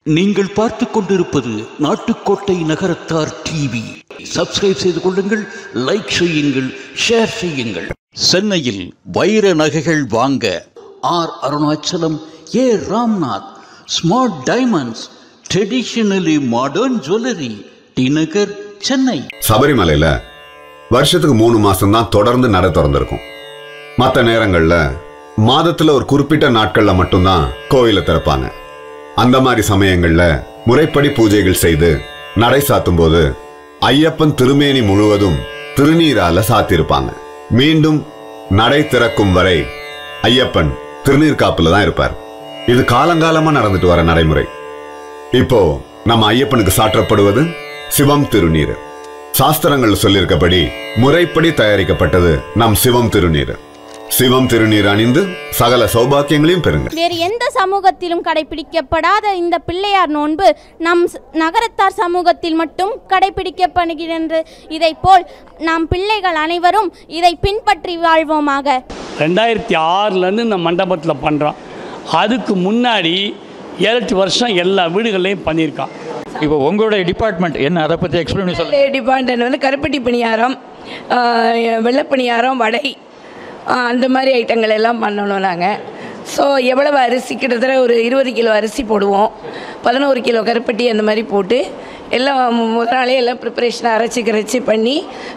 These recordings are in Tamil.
நீங்கள் பார்த்து கொண்டிருப்பது நாட்டுக்கோட்டை நகரத்தார் டிவி சப்ஸ்கிரைப் செய்து கொள்ளுங்கள் லைக் செய்யுங்கள் ஷேர் செய்யுங்கள் சென்னையில் வைர நகைகள் வாங்க R Arunachalam A Ramnath smart diamonds traditionally modern jewellery T Nagar Chennai சபரிமலையில வருஷத்துக்கு மூணு மாசம் தான் தொடர்ந்து நடை திறந்திருக்கும் மற்ற நேரங்கள்ல மாதத்துல ஒரு குறிப்பிட்ட நாட்கள்ல மட்டும்தான் கோயிலை திறப்பாங்க அந்த மாதிரி சமயங்கள்ல முறைப்படி பூஜைகள் செய்து நடை சாத்தும் போது ஐயப்பன் திருமேனி முழுவதும் திருநீரால சாத்தியிருப்பாங்க மீண்டும் நடை திறக்கும் வரை ஐயப்பன் திருநீர் காப்புல தான் இருப்பார் இது காலங்காலமா நடந்துட்டு வர நடைமுறை இப்போ நம்ம ஐயப்பனுக்கு சாற்றப்படுவது சிவம் திருநீர் சாஸ்திரங்கள் சொல்லியிருக்கபடி முறைப்படி தயாரிக்கப்பட்டது நம் சிவம் திருநீர் சிவம் திருநீர் அணிந்து சகல சௌபாக்கியங்களையும் பெறுங்க வேறு எந்த சமூகத்திலும் கடைபிடிக்கப்படாத இந்த பிள்ளையார் நோன்பு நம் ஸ்- நகரத்தார் சமூகத்தில் மட்டும் கடைபிடிக்கப்படுகிறது இதைப்போல் நாம் பிள்ளைகள் அனைவரும் இதை பின்பற்றி வாழ்வோமாக ரெண்டாயிரத்தி ஆறுலேருந்து இந்த மண்டபத்தில் பண்ணுறோம் அதுக்கு முன்னாடி ஏழு வருஷம் எல்லா வீடுகள்லையும் பண்ணியிருக்கான் இப்போ உங்களுடைய டிபார்ட்மெண்ட் என்ன அதை பற்றி எக்ஸ்பிளைன் சொல்லுங்க டிபார்ட்மெண்ட் வந்து கருப்பட்டி பணியாரம் வெள்ளைப்பணியாரம் வடை ஆஹ் அந்த மாதிரி ஐட்டங்கள் எல்லாம் பண்ணணும் நாங்கள் ஸோ எவ்வளவு அரிசி கிட்டத்தட்ட ஒரு இருபது கிலோ அரிசி போடுவோம் பதினோரு கிலோ கருப்பட்டி அந்த மாதிரி போட்டு எல்லாம் முதல் நாளே எல்லாம் ப்ரிப்பரேஷனை அரைச்சி கரைச்சி பண்ணி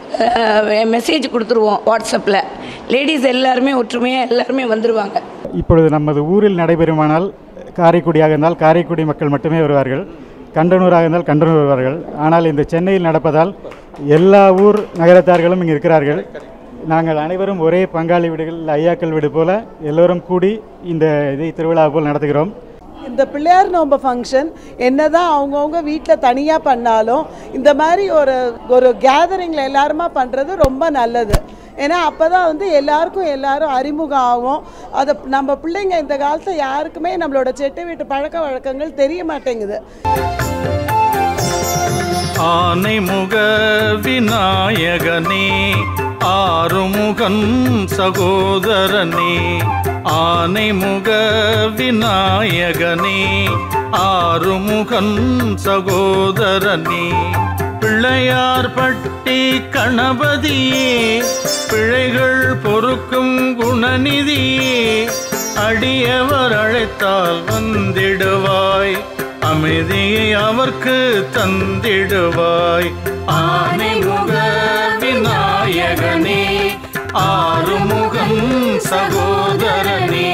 மெசேஜ் கொடுத்துருவோம் வாட்ஸ்அப்பில் லேடிஸ் எல்லாருமே ஒற்றுமையாக எல்லாருமே வந்துடுவாங்க இப்பொழுது நமது ஊரில் நடைபெறுமானால் காரைக்குடியாக இருந்தால் காரைக்குடி மக்கள் மட்டுமே வருவார்கள் கண்டனூராக இருந்தால் கண்டனூர் வருவார்கள் ஆனால் இந்த சென்னையில் நடப்பதால் எல்லா ஊர் நகரத்தார்களும் இங்கே இருக்கிறார்கள் நாங்கள் அனைவரும் ஒரே பங்காளி வீடுகள் ஐயாக்கள் வீடு போல எல்லோரும் கூடி இந்த இதை திருவிழா போல் நடத்துகிறோம் இந்த பிள்ளையார் நோம்பு ஃபங்க்ஷன் என்னதான் அவங்கவுங்க வீட்டில் தனியாக பண்ணாலும் இந்த மாதிரி ஒரு ஒரு கேதரிங்கில் எல்லாருமா பண்ணுறது ரொம்ப நல்லது ஏன்னா அப்போ தான் வந்து எல்லாருக்கும் எல்லாரும் அறிமுகம் ஆகும் அதை நம்ம பிள்ளைங்க இந்த காலத்தில் யாருக்குமே நம்மளோட செட்டு வீட்டு பழக்க வழக்கங்கள் தெரிய மாட்டேங்குது ஆனைமுக விநாயகனே ஆறுமுகன் சகோதரனே ஆனைமுக விநாயகனே ஆறுமுகன் சகோதரனே பிள்ளையார் பட்டி கணபதியே பிழைகள் பொறுக்கும் குணநிதியே அடியவர் அழைத்தால் வந்திடுவாய் அமைதியை அவர்க்கு தந்திடுவாய் ஆனைமுக விநாயகனே ஆறுமுகம் சகோதரனே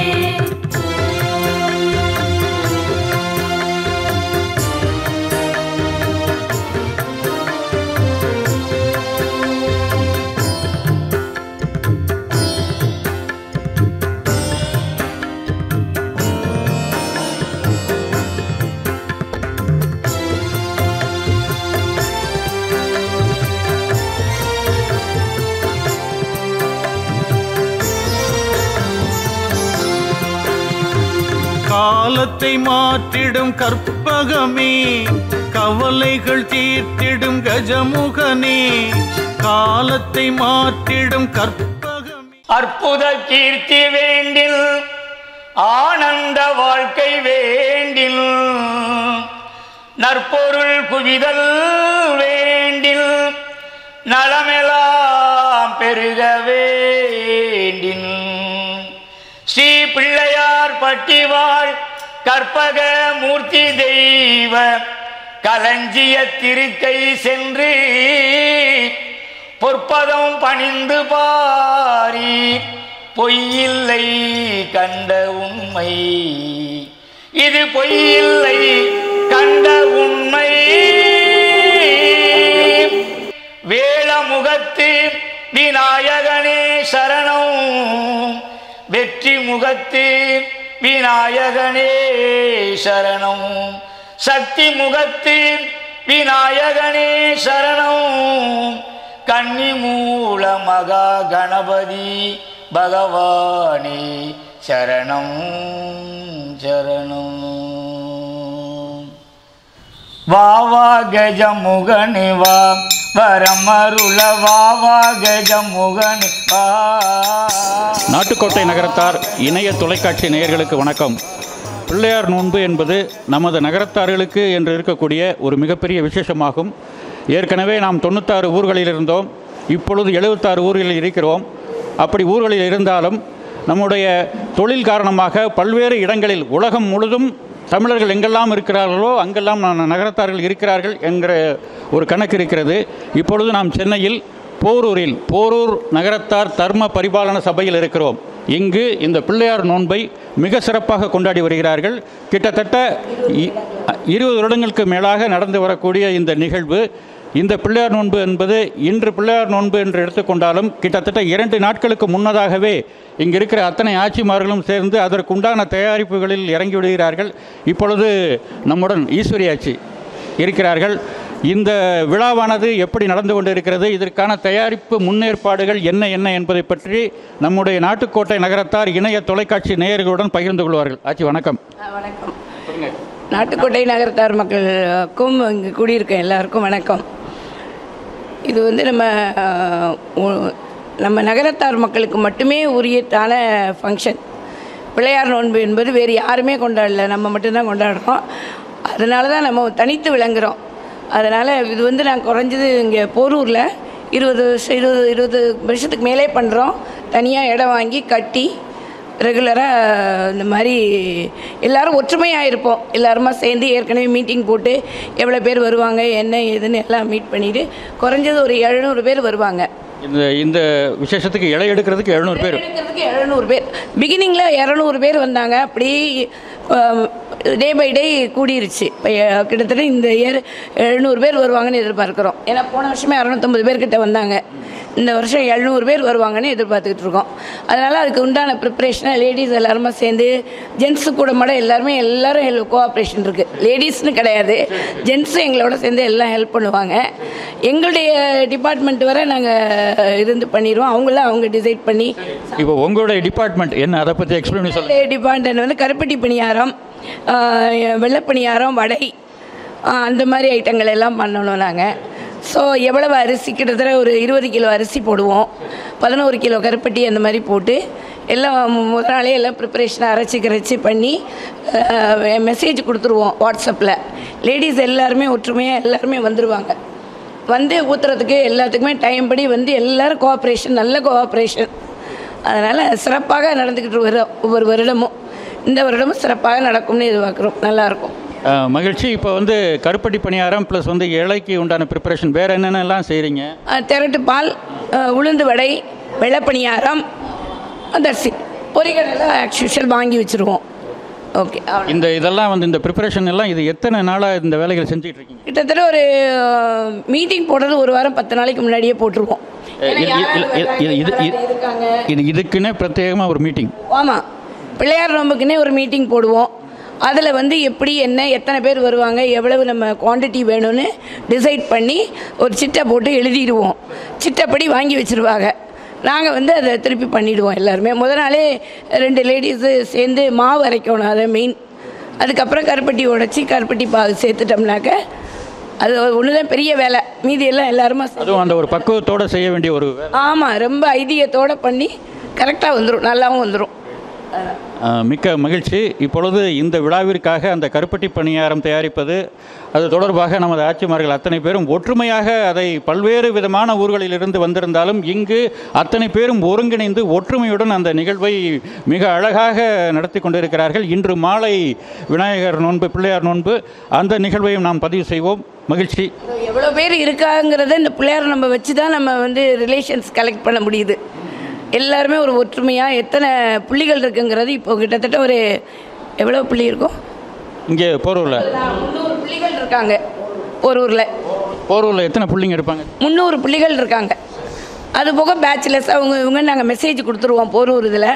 காலத்தை மாற்றிடும் கற்பகமே கவலைகள் தீர்த்திடும் கஜமுகனே காலத்தை மாற்றிடும் கற்பகமே அற்புத கீர்த்தி வேண்டில் ஆனந்த வாழ்க்கை வேண்டில் நற்பொருள் குவிதல் வேண்டில் நலமெல்லாம் பெருக வேண்டின் ஸ்ரீ பிள்ளையார் பட்டிவாள் கற்பக மூர்த்தி தெய்வ களஞ்சிய திருக்கை சென்று பொற்பதம் பணிந்து பாரி பொய்யில்லை கண்ட உண்மை இது பொய்யில்லை கண்ட உண்மை வேளமுகத்து விநாயகனே சரணம் வெற்றி முகத்து விநாயகனே சரணம் சக்தி முகத்து விநாயகனே சரணம் கன்னி மூல மகா கணபதி பகவானே சரணம் சரணம் வா வா கஜமுகனே வா வரமருள வா வா கஜமுகனே வா நாட்டுக்கோட்டை நகரத்தார் இணைய தொலைக்காட்சி நேயர்களுக்கு வணக்கம் பிள்ளையார் நோன்பு என்பது நமது நகரத்தார்களுக்கு என்று இருக்கக்கூடிய ஒரு மிகப்பெரிய விசேஷமாகும் ஏற்கனவே நாம் தொண்ணூத்தாறு ஊர்களில் இருந்தோம் இப்பொழுது எழுபத்தாறு ஊர்களில் இருக்கிறோம் அப்படி ஊர்களில் இருந்தாலும் நம்முடைய தொழில் காரணமாக பல்வேறு இடங்களில் உலகம் முழுதும் தமிழர்கள் எங்கெல்லாம் இருக்கிறார்களோ அங்கெல்லாம் ந- நகரத்தார்கள் இருக்கிறார்கள் என்கிற ஒரு கணக்கு இருக்கிறது இப்பொழுது நாம் சென்னையில் போரூரில் போரூர் நகரத்தார் தர்ம பரிபாலன சபையில் இருக்கிறோம் இங்கு இந்த பிள்ளையார் நோன்பை மிக சிறப்பாக கொண்டாடி வருகிறார்கள் கிட்டத்தட்ட இ- இருபது வருடங்களுக்கு மேலாக நடந்து வரக்கூடிய இந்த நிகழ்வு இந்த பிள்ளையார் நோன்பு என்பது இன்று பிள்ளையார் நோன்பு என்று எடுத்துக்கொண்டாலும் கிட்டத்தட்ட இரண்டு நாட்களுக்கு முன்னதாகவே இங்கு இருக்கிற அத்தனை ஆட்சிமார்களும் சேர்ந்து அதற்குண்டான தயாரிப்புகளில் இறங்கி விடுகிறார்கள் இப்பொழுது நம்முடன் ஈஸ்வரி ஆட்சி இருக்கிறார்கள் இந்த விழாவானது எப்படி நடந்து கொண்டிருக்கிறது இதற்கான தயாரிப்பு முன்னேற்பாடுகள் என்ன என்ன என்பதை பற்றி நம்முடைய நாட்டுக்கோட்டை நகரத்தார் இணைய தொலைக்காட்சி நேயர்களுடன் பகிர்ந்து கொள்வார்கள் ஆட்சி வணக்கம் வணக்கம் நாட்டுக்கோட்டை நகரத்தார் மக்களுக்கும் இங்கே கூடியிருக்க எல்லாருக்கும் வணக்கம் இது வந்து நம்ம அஹ், உ- நம்ம நகரத்தார் மக்களுக்கு மட்டுமே உரியத்தான ஃபங்க்ஷன் பிள்ளையார் நோன்பு என்பது வேறு யாருமே கொண்டாடல நம்ம மட்டும்தான் கொண்டாடுறோம் அதனால தான் நம்ம தனித்து விளங்குறோம் அதனால் இது வந்து நான் குறைஞ்சது இங்கே போரூரில் இருபது வருஷம் இருபது இருபது வருஷத்துக்கு மேலே பண்ணுறோம் தனியாக இடம் வாங்கி கட்டி ரெகுலராக இந்த மாதிரி எல்லாரும் ஒற்றுமையாக இருப்போம் எல்லாருமா சேர்ந்து ஏற்கனவே மீட்டிங் போட்டு எவ்வளோ பேர் வருவாங்க என்ன ஏதுன்னு எல்லாம் மீட் பண்ணிவிட்டு குறைஞ்சது ஒரு எழுநூறு பேர் வருவாங்க இந்த இந்த விசேஷத்துக்கு இலை எடுக்கிறதுக்கு எழுநூறு பேர் எடுக்கிறதுக்கு எழுநூறு பேர் பிகினிங்கில் இரநூறு பேர் வந்தாங்க அப்படி டே பை டே கூடிருச்சு இப்போ கிட்டத்தட்ட இந்த இயர் எழுநூறு பேர் வருவாங்கன்னு எதிர்பார்க்குறோம் ஏன்னா போன வருஷமே இரநூத்தம்பது பேர் கிட்ட வந்தாங்க இந்த வருஷம் எழுநூறு பேர் வருவாங்கன்னு எதிர்பார்த்துக்கிட்டு இருக்கோம் அதனால் அதுக்கு உண்டான ப்ரிப்ரேஷனை லேடிஸ் எல்லாருமே சேர்ந்து ஜென்ஸு கூட மாட எல்லாருமே எல்லாரும் ஹெல்ப் கோஆப்ரேஷன் இருக்குது லேடிஸ்னு கிடையாது ஜென்ஸும் எங்களோட சேர்ந்து எல்லாம் ஹெல்ப் பண்ணுவாங்க எங்களுடைய டிபார்ட்மெண்ட் வரை நாங்கள் இருந்து பண்ணிடுவோம் அவங்களாம் அவங்க டிசைட் பண்ணி இப்போ உங்களுடைய டிபார்ட்மெண்ட் என்ன அதை பற்றி எக்ஸ்பிளைன் பண்ணி சொல்லுங்கள் டிபார்ட்மெண்ட் வந்து கருப்பட்டி பணியாரம் வெள்ளைப்பணியாரம் வடை ஆஹ் அந்த மாதிரி ஐட்டங்கள் எல்லாம் பண்ணணும் நாங்கள் ஸோ எவ்வளவு அரிசி கிட்டத்தட்ட ஒரு இருபது கிலோ அரிசி போடுவோம் பதினோரு கிலோ கருப்பட்டி அந்த மாதிரி போட்டு எல்லாம் முதல் நாளே எல்லாம் ப்ரிப்பரேஷனை அரைச்சி கரைச்சி பண்ணி மெசேஜ் கொடுத்துருவோம் வாட்ஸ்அப்பில் லேடிஸ் எல்லாருமே ஒற்றுமையாக எல்லாருமே வந்துடுவாங்க வந்து ஊற்றுறதுக்கு எல்லாத்துக்குமே டைம் படி வந்து எல்லாரும் கோஆப்ரேஷன் நல்ல கோஆப்ரேஷன் அதனால் சிறப்பாக நடந்துக்கிட்டு வரோம் ஒவ்வொரு வருடமும் இந்த வருடமும் சிறப்பாக நடக்கும்னு எதிர்பார்க்குறோம் நல்லாயிருக்கும் அஹ், மகிழ்ச்சி இப்போ வந்து கருப்பட்டி பணியாரம் ப்ளஸ் வந்து இலைக்கு உண்டான ப்ரிப்பரேஷன் வேறு என்னென்னலாம் செய்கிறீங்க அஹ், திரட்டு பால் அஹ், உளுந்து வடை வெள்ளைப்பணியாரம் தர்சி பொரிகளெல்லாம் ஆக்சுவல் வாங்கி வச்சுருவோம் ஓகே அவ்வளோ இந்த இதெல்லாம் வந்து இந்த ப்ரிப்பரேஷன் எல்லாம் இது எத்தனை நாளாக இந்த வேலைகள் செஞ்சுட்டு இருக்கீங்க கிட்டத்தட்ட ஒரு மீட்டிங் போடுறது ஒரு வாரம் பத்து நாளைக்கு முன்னாடியே போட்டுருவோம் இது- இது- இது- இது- இது- இது- இருக்காங்க இது இதுக்குன்னே பிரத்யேகமாக ஒரு மீட்டிங் ஆமாம் பிள்ளையார் நோம்புக்குன்னே ஒரு மீட்டிங் போடுவோம் அதில் வந்து எப்படி என்ன எத்தனை பேர் வருவாங்க எவ்வளவு நம்ம குவாண்டிட்டி வேணும்னு டிசைட் பண்ணி ஒரு சிட்டை போட்டு எழுதிடுவோம் சிட்டைப்படி வாங்கி வச்சுருவாங்க நாங்கள் வந்து அதை திருப்பி பண்ணிடுவோம் எல்லாருமே முத நாளே ரெண்டு லேடிஸு சேர்ந்து மாவு அரைக்கணும் அதை மெயின் அதுக்கப்புறம் கருப்பட்டி உடைச்சி கருப்பட்டி பாகு சேர்த்துட்டோம்னாக்க அது ஒன்று தான் பெரிய வேலை மீதி எல்லாம் எல்லாருமா சேர்ந்து அதுவும் அந்த ஒரு பக்குவத்தோடு செய்ய வேண்டிய ஒரு வேலை ஆமாம் ரொம்ப ஐதியத்தோடு பண்ணி கரெக்டாக வந்துடும் நல்லாவும் வந்துடும் அஹ், மிக்க மகிழ்ச்சி இப்பொழுது இந்த விழாவிற்காக அந்த கருப்பட்டி பணியாரம் தயாரிப்பது அது தொடர்பாக நமது ஆட்சிமார்கள் அத்தனை பேரும் ஒற்றுமையாக அதை பல்வேறு விதமான ஊர்களிலிருந்து வந்திருந்தாலும் இங்கு அத்தனை பேரும் ஒருங்கிணைந்து ஒற்றுமையுடன் அந்த நிகழ்வை மிக அழகாக நடத்தி கொண்டிருக்கிறார்கள் இன்று மாலை விநாயகர் நோன்பு பிள்ளையார் நோன்பு அந்த நிகழ்வையும் நாம் பதிவு செய்வோம் மகிழ்ச்சி எவ்வளோ பேர் இருக்காங்கிறத இந்த பிள்ளையார் நம்ம வச்சு தான் நம்ம வந்து ரிலேஷன்ஸ் கலெக்ட் பண்ண முடியுது எல்லாருமே ஒரு ஒற்றுமையாக எத்தனை புள்ளிகள் இருக்குங்கிறது இப்போ கிட்டத்தட்ட ஒரு எவ்வளோ புள்ளி இருக்கும் இங்கே போரூரில் முந்நூறு புள்ளிகள் இருக்காங்க ஒரு ஊரில் போரூரில் எத்தனை பிள்ளைங்க இருப்பாங்க முந்நூறு புள்ளிகள் இருக்காங்க அது போக பேச்சுலர்ஸ் அவங்க இவங்க நாங்கள் மெசேஜ் கொடுத்துருவோம் போரூர் இதில்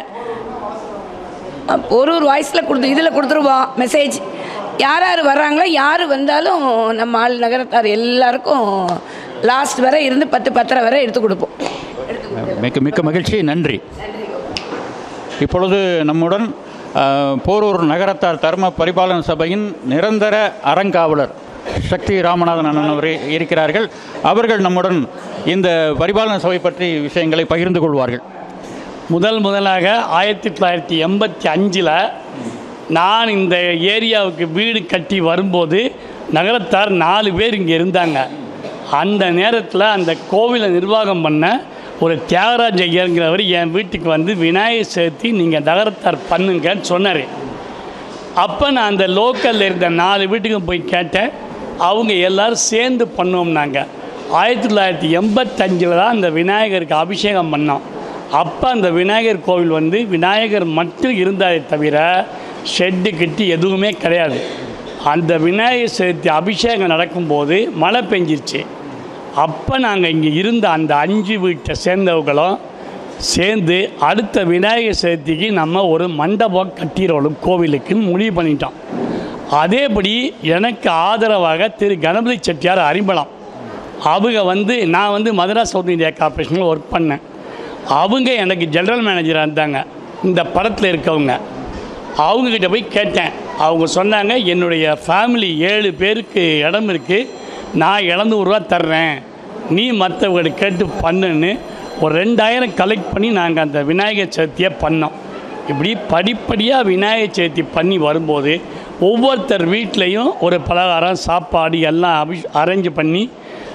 போரூர் வாய்ஸில் கொடுத்து இதில் கொடுத்துருவோம் மெசேஜ் யார் யார் வர்றாங்களோ யார் வந்தாலும் நம்ம ஆள் நகரத்தார் எல்லாருக்கும் லாஸ்ட் வரை இருந்து பத்து பத்தரை வரை எடுத்து கொடுப்போம் மிக்க மிக்க மகிழ்ச்சி நன்றி இப்பொழுது நம்முடன் அஹ், போரூர் நகரத்தார் தர்ம பரிபாலன சபையின் நிரந்தர அறங்காவலர் சக்தி ராமநாதன் அண்ணன் அவரே இருக்கிறார்கள் அவர்கள் நம்முடன் இந்த பரிபாலன சபை பற்றி விஷயங்களை பகிர்ந்து கொள்வார்கள் முதல் முதலாக ஆயிரத்தி தொள்ளாயிரத்தி எண்பத்தி அஞ்சில் நான் இந்த ஏரியாவுக்கு வீடு கட்டி வரும்போது நகரத்தார் நாலு பேர் இங்கே இருந்தாங்க அந்த நேரத்தில் அந்த கோவிலை நிர்வாகம் பண்ண ஒரு தியாகராஜ ஐயருங்கிறவர் என் வீட்டுக்கு வந்து விநாயகர் சதுர்த்தி நீங்கள் நகரத்தார் பண்ணுங்கன்னு சொன்னார் அப்போ நான் அந்த லோக்கலில் இருந்த நாலு வீட்டுக்கும் போய் கேட்டேன் அவங்க எல்லாரும் சேர்ந்து பண்ணோம்னாங்க ஆயிரத்தி தொள்ளாயிரத்தி எண்பத்தஞ்சில் தான் அந்த விநாயகருக்கு அபிஷேகம் பண்ணோம் அப்போ அந்த விநாயகர் கோவில் வந்து விநாயகர் மட்டும் இருந்தாரே தவிர ஷெட்டு கிட்டி எதுவுமே கிடையாது அந்த விநாயகர் சதுர்த்தி அபிஷேகம் நடக்கும்போது மழை பெஞ்சிருச்சு அப்போ நாங்கள் இங்கே இருந்த அந்த அஞ்சு வீட்டை சேர்ந்தவங்களும் சேர்ந்து அடுத்த விநாயகர் சதுர்த்திக்கு நம்ம ஒரு மண்டபம் கட்டிடணும் கோவிலுக்குன்னு முடிவு பண்ணிட்டோம் அதேபடி எனக்கு ஆதரவாக திரு கணபதி செட்டியார் அறிம்பலம் அவங்க வந்து நான் வந்து மதராஸ் சவுத் இந்தியா கார்பரேஷனில் ஒர்க் பண்ணேன் அவங்க எனக்கு ஜெனரல் மேனேஜராக இருந்தாங்க இந்த படத்தில் இருக்கவங்க அவங்கக்கிட்ட போய் கேட்டேன் அவங்க சொன்னாங்க என்னுடைய ஃபேமிலி ஏழு பேருக்கு இடம் இருக்குது நான் எழுநூறுவா தர்றேன் நீ மற்றவங்களை கேட்டு பண்ணுன்னு ஒரு ரெண்டாயிரம் கலெக்ட் பண்ணி நாங்கள் அந்த விநாயகர் சதுர்த்தியை பண்ணோம் இப்படி படிப்படியாக விநாயகர் சதுர்த்தி பண்ணி வரும்போது ஒவ்வொருத்தர் வீட்லேயும் ஒரு பலகாரம் சாப்பாடு எல்லாம் அபி அரேஞ்ச் பண்ணி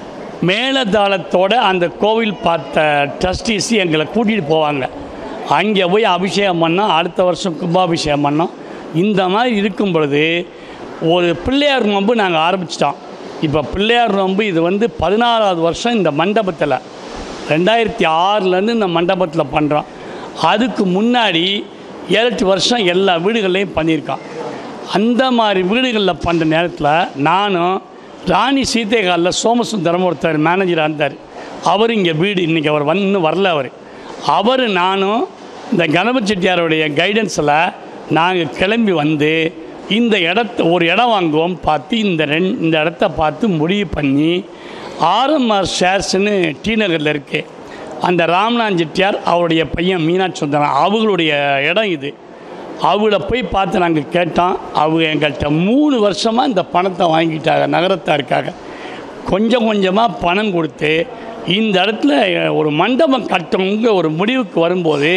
மேலதாளத்தோட அந்த கோவில் பார்த்த ட்ரஸ்டீஸ் எங்களை கூட்டிகிட்டு போவாங்க அங்கே போய் அபிஷேகம் பண்ணோம் அடுத்த வருஷம் கும்பாபிஷேகம் பண்ணோம் இந்த மாதிரி இருக்கும் பொழுது ஒரு பிள்ளையார் நோன்பு நாங்கள் ஆரம்பிச்சிட்டோம் இப்போ பிள்ளையார் நோன்பு இது வந்து பதினாறாவது வருஷம் இந்த மண்டபத்தில் ரெண்டாயிரத்தி ஆறுலேருந்து இந்த மண்டபத்தில் பண்ணுறோம் அதுக்கு முன்னாடி ஏழு வருஷம் எல்லா வீடுகள்லையும் பண்ணியிருக்கோம் அந்த மாதிரி வீடுகளில் பண்ணுற நேரத்தில் நானும் ராணி சீதைகாலில் சோமசுந்தரம் ஒருத்தர் மேனேஜராக இருந்தார் அவர் இங்கே வீடு இன்றைக்கி அவர் வந்து இன்னும் வரல அவர் அவர் நானும் இந்த கணபதி செட்டியாருடைய கைடன்ஸில் நாங்கள் கிளம்பி வந்து இந்த இடத்த ஒரு இடம் வாங்குவோம் பார்த்து இந்த ரெண் இந்த இடத்த பார்த்து முடிவு பண்ணி ஆர்எம்ஆர் ஷேர்ஸ்னு டி நகரில் இருக்கு அந்த ராம்நாத் செட்டியார் அவருடைய பையன் மீனாட்சி சுந்தரம் அவங்களுடைய இடம் இது அவங்கள போய் பார்த்து நாங்கள் கேட்டோம் அவங்க எங்கள்கிட்ட மூணு வருஷமாக இந்த பணத்தை வாங்கிட்டாங்க நகரத்தாருக்காக கொஞ்சம் கொஞ்சமாக பணம் கொடுத்து இந்த இடத்துல ஒரு மண்டபம் கட்டணுங்க ஒரு முடிவுக்கு வரும்போது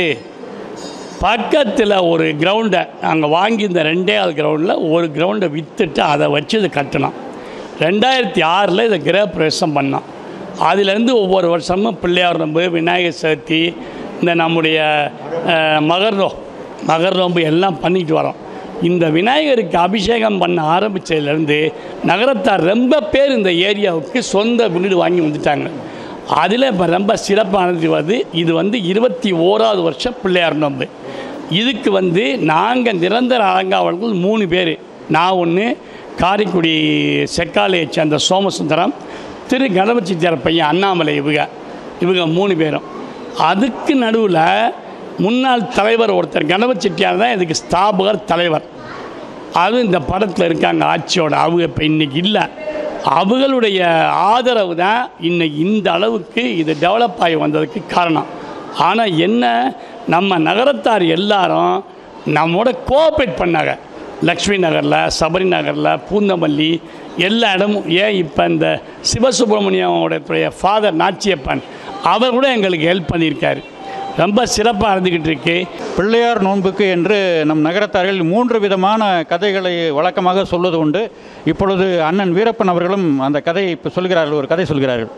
பக்கத்தில் ஒரு கிரவுண்டை நாங்கள் வாங்கி இந்த ரெண்டே ஆள் கிரவுண்டில் ஒரு கிரவுண்டை விற்றுட்டு அதை வச்சு இதை கட்டினோம் ரெண்டாயிரத்தி ஆறில் இதை கிரகப்பிரவேசம் பண்ணோம் அதுலேருந்து ஒவ்வொரு வருஷமும் பிள்ளையார் நோம்பு விநாயகர் சதுர்த்தி இந்த நம்முடைய அஹ், மகர் நோ மகர் நோம்பு எல்லாம் பண்ணிட்டு வரோம் இந்த விநாயகருக்கு அபிஷேகம் பண்ண ஆரம்பித்ததுலேருந்து நகரத்தார் ரொம்ப பேர் இந்த ஏரியாவுக்கு சொந்த வீடு வாங்கி வந்துட்டாங்க அதில் இப்போ ரொம்ப சிறப்பானது வந்து இது வந்து இருபத்தி ஓராவது வருஷம் பிள்ளையார் நோம்பு இதுக்கு வந்து நாங்கள் நிரந்தர அலங்காவலர்கள் மூணு பேர் நான் ஒன்று காரைக்குடி செக்காலையை சேர்ந்த சோமசுந்தரம் திரு கணபதி செட்டியார் பையன் அண்ணாமலை இவங்க இவங்க மூணு பேரும் அதுக்கு நடுவில் முன்னாள் தலைவர் ஒருத்தர் கணபதி செட்டியார் தான் இதுக்கு ஸ்தாபகர் தலைவர் அது இந்த படத்தில் இருக்காங்க ஆட்சியோட அவங்க இப்போ இன்னைக்கு இல்லை அவங்களுடைய ஆதரவு தான் இன்னைக்கு இந்த அளவுக்கு இது டெவலப் ஆகி வந்ததுக்கு காரணம் ஆனால் என்ன நம்ம நகரத்தார் எல்லாரும் நம்மோட கோஆப்ரேட் பண்ணாங்க லக்ஷ்மி நகரில் சபரி நகரில் பூந்தமல்லி எல்லா இடமும் ஏன் இப்போ இந்த சிவசுப்பிரமணியமுடைய ஃபாதர் நாச்சியப்பன் அவர் கூட எங்களுக்கு ஹெல்ப் பண்ணியிருக்காரு ரொம்ப சிறப்பாக இருந்துக்கிட்டு இருக்கு பிள்ளையார் நோன்புக்கு என்று நம் நகரத்தார்கள் மூன்று விதமான கதைகளை வழக்கமாக சொல்வது உண்டு இப்பொழுது அண்ணன் வீரப்பன் அவர்களும் அந்த கதையை இப்போ சொல்கிறார்கள் ஒரு கதை சொல்கிறார்கள்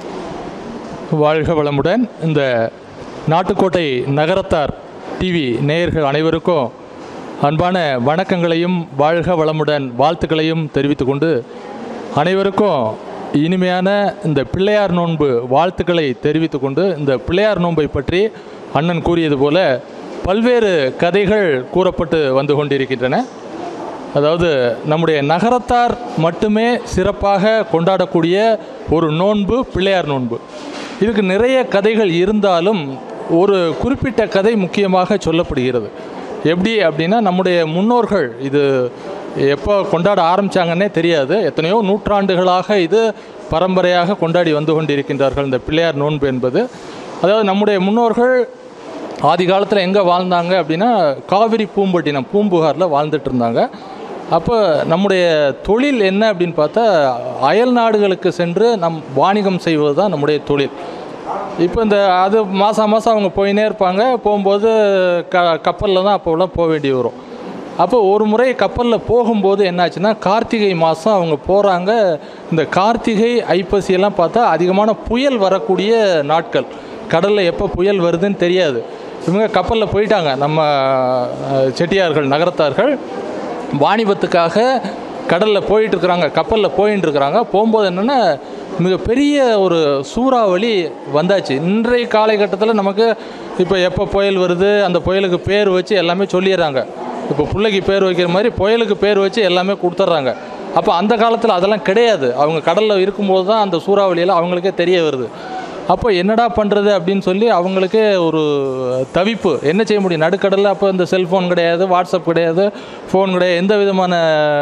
வாழ்க வளமுடன் இந்த நாட்டுக்கோட்டை நகரத்தார் டிவி நேயர்கள் அனைவருக்கும் அன்பான வணக்கங்களையும் வாழ்க வளமுடன் வாழ்த்துக்களையும் தெரிவித்துக் கொண்டு அனைவருக்கும் இனிமையான இந்த பிள்ளையார் நோன்பு வாழ்த்துக்களை தெரிவித்துக் கொண்டு இந்த பிள்ளையார் நோன்பை பற்றி அண்ணன் கூறியது போல பல்வேறு கதைகள் கூறப்பட்டு வந்து கொண்டிருக்கின்றன அதாவது நம்முடைய நகரத்தார் மட்டுமே சிறப்பாக கொண்டாடக்கூடிய ஒரு நோன்பு பிள்ளையார் நோன்பு இதுக்கு நிறைய கதைகள் இருந்தாலும் ஒரு குறிப்பிட்ட கதை முக்கியமாக சொல்லப்படுகிறது எப்படி அப்படின்னா நம்முடைய முன்னோர்கள் இது எப்போ கொண்டாட ஆரம்பித்தாங்கன்னே தெரியாது எத்தனையோ நூற்றாண்டுகளாக இது பரம்பரையாக கொண்டாடி வந்து கொண்டிருக்கின்றார்கள் இந்த பிள்ளையார் நோன்பு என்பது அதாவது நம்முடைய முன்னோர்கள் ஆதி காலத்தில் எங்கே வாழ்ந்தாங்க அப்படின்னா காவிரி பூம்பட்டினம் பூம்புகாரில் வாழ்ந்துட்டு இருந்தாங்க அப்போ நம்முடைய தொழில் என்ன அப்படின்னு பார்த்தா அயல் நாடுகளுக்கு சென்று நம் வாணிகம் செய்வது தான் நம்முடைய தொழில் இப்போ இந்த அது மாதம் மாதம் அவங்க போயினே இருப்பாங்க போகும்போது க கப்பலில் தான் அப்போலாம் போக வேண்டி வரும் அப்போ ஒரு முறை கப்பலில் போகும்போது என்னாச்சுன்னா கார்த்திகை மாதம் அவங்க போகிறாங்க இந்த கார்த்திகை ஐப்பசி எல்லாம் பார்த்தா அதிகமான புயல் வரக்கூடிய நாட்கள் கடலில் எப்போ புயல் வருதுன்னு தெரியாது இவங்க கப்பலில் போயிட்டாங்க நம்ம அஹ், செட்டியார்கள் நகரத்தார்கள் வாணிபத்துக்காக கடலில் போயிட்டு இருக்கிறாங்க கப்பலில் போயிட்டு இருக்கிறாங்க போகும்போது என்னென்னா மிகப்பெரிய ஒரு சூறாவளி வந்தாச்சு இன்றைய காலகட்டத்தில் நமக்கு இப்போ எப்போ புயல் வருது அந்த புயலுக்கு பேர் வச்சு எல்லாமே சொல்லிடுறாங்க இப்போ பிள்ளைக்கு பேர் வைக்கிற மாதிரி புயலுக்கு பேர் வச்சு எல்லாமே கொடுத்துட்றாங்க அப்போ அந்த காலத்தில் அதெல்லாம் கிடையாது அவங்க கடலில் இருக்கும்போது தான் அந்த சூறாவளியெல்லாம் அவங்களுக்கே தெரிய வருது அப்போ என்னடா பண்ணுறது அப்படின்னு சொல்லி அவங்களுக்கே ஒரு தவிப்பு என்ன செய்ய முடியும் நடுக்கடலில் அப்போ இந்த செல்ஃபோன் கிடையாது வாட்ஸ்அப் கிடையாது ஃபோன் கிடையாது எந்த விதமான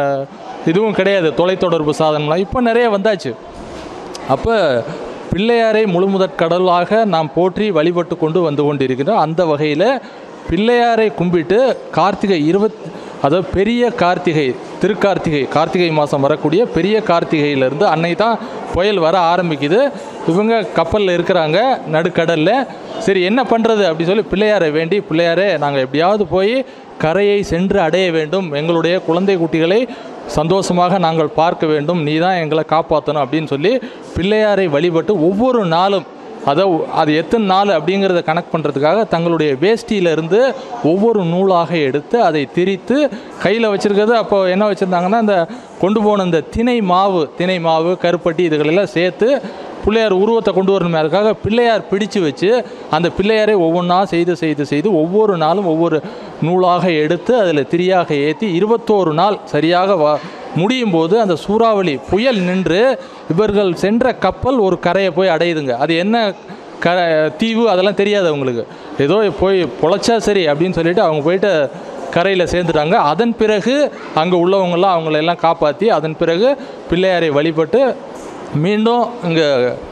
இதுவும் கிடையாது தொலைத்தொடர்பு சாதனம்லாம் இப்போ நிறைய வந்தாச்சு அப்போ பிள்ளையாரை முழுமுதற் கடவுளாக நாம் போற்றி வழிபட்டு கொண்டு வந்து கொண்டிருக்கிறோம் அந்த வகையில் பிள்ளையாரை கும்பிட்டு கார்த்திகை இருபத் அதாவது பெரிய கார்த்திகை திருக்கார்த்திகை கார்த்திகை மாதம் வரக்கூடிய பெரிய கார்த்திகையிலேருந்து அன்னை தான் புயல் வர ஆரம்பிக்குது இவங்க கப்பலில் இருக்கிறாங்க நடுக்கடலில் சரி என்ன பண்ணுறது அப்படி சொல்லி பிள்ளையாரை வேண்டி பிள்ளையாரே நாங்கள் எப்படியாவது போய் கரையை சென்று அடைய வேண்டும் எங்களுடைய குழந்தை குட்டிகளை சந்தோஷமாக நாங்கள் பார்க்க வேண்டும் நீ தான் எங்களை காப்பாற்றணும் அப்படின்னு சொல்லி பிள்ளையாரை வழிபட்டு ஒவ்வொரு நாளும் அதை அது எத்தனை நாள் அப்படிங்கிறத கணக்கு பண்ணுறதுக்காக தங்களுடைய வேஷ்டியிலிருந்து ஒவ்வொரு நூலாக எடுத்து அதை திரித்து கையில் வச்சுருக்கிறது அப்போ என்ன வச்சுருந்தாங்கன்னா இந்த கொண்டு போன இந்த திணை மாவு திணை மாவு கருப்பட்டி இதுகளெல்லாம் சேர்த்து பிள்ளையார் உருவத்தை கொண்டு வரணுமே அதுக்காக பிள்ளையார் பிடிச்சு வச்சு அந்த பிள்ளையாரை ஒவ்வொன்றா செய்து செய்து செய்து ஒவ்வொரு நாளும் ஒவ்வொரு நூலாக எடுத்து அதில் திரியாக ஏற்றி இருபத்தோரு நாள் சரியாக வ முடியும் போது அந்த சூறாவளி புயல் நின்று இவர்கள் சென்ற கப்பல் ஒரு கரையை போய் அடையுதுங்க அது என்ன க தீவு அதெல்லாம் தெரியாது அவங்களுக்கு ஏதோ போய் பொழைச்சா சரி அப்படின்னு சொல்லிட்டு அவங்க போயிட்டு கரையில் சேர்ந்துட்டாங்க அதன் பிறகு அங்கே உள்ளவங்கெல்லாம் அவங்களெல்லாம் காப்பாற்றி அதன் பிறகு பிள்ளையாரை வழிபட்டு மீண்டும் இங்கே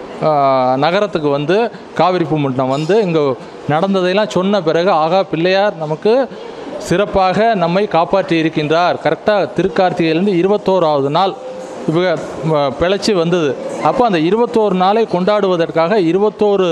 நகரத்துக்கு வந்து காவிரி பூமுட்டம் வந்து இங்கே நடந்ததையெல்லாம் சொன்ன பிறகு ஆகா பிள்ளையார் நமக்கு சிறப்பாக நம்மை காப்பாற்றி இருக்கின்றார் கரெக்டாக திருக்கார்த்திகையிலேருந்து இருபத்தோராவது நாள் இவங்க ம- பிழைச்சி வந்தது அப்போ அந்த இருபத்தோரு நாளை கொண்டாடுவதற்காக இருபத்தோரு